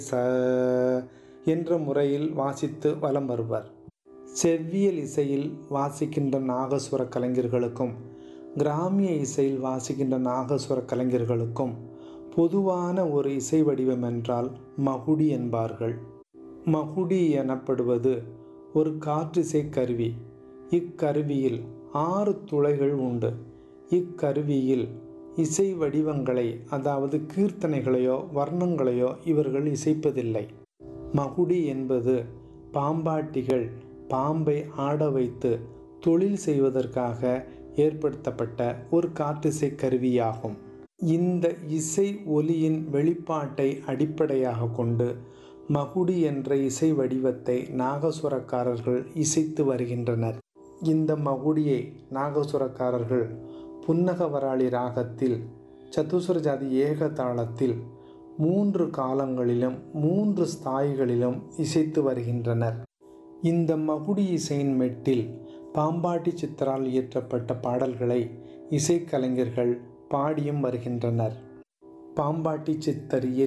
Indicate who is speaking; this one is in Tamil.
Speaker 1: ச என்ற முறையில் வாசித்து வலம் வருவர் செவ்வியல் இசையில் வாசிக்கின்ற நாகசுர கலைஞர்களுக்கும் கிராமிய இசையில் வாசிக்கின்ற நாகசுர கலைஞர்களுக்கும் பொதுவான ஒரு இசை வடிவம் என்றால் மகுடி என்பார்கள் மகுடி எனப்படுவது ஒரு காற்றிசை கருவி இக்கருவியில் ஆறு துளைகள் உண்டு இக்கருவியில் இசை வடிவங்களை அதாவது கீர்த்தனைகளையோ வர்ணங்களையோ இவர்கள் இசைப்பதில்லை மகுடி என்பது பாம்பாட்டிகள் பாம்பை ஆட வைத்து தொழில் செய்வதற்காக ஏற்படுத்தப்பட்ட ஒரு காற்றிசை கருவியாகும் இந்த இசை ஒலியின் வெளிப்பாட்டை அடிப்படையாக கொண்டு மகுடி என்ற இசை வடிவத்தை நாகசுரக்காரர்கள் இசைத்து வருகின்றனர் இந்த மகுடியை நாகசுரக்காரர்கள் புன்னகவராளி ராகத்தில் சத்துசுர ஜாதி ஏக தாளத்தில் மூன்று காலங்களிலும் மூன்று ஸ்தாயிகளிலும் இசைத்து வருகின்றனர் இந்த மகுடி இசையின் மெட்டில் பாம்பாட்டி சித்தரால் இயற்றப்பட்ட பாடல்களை இசைக்கலைஞர்கள் பாடியும் வருகின்றனர் பாம்பாட்டி சித்தர்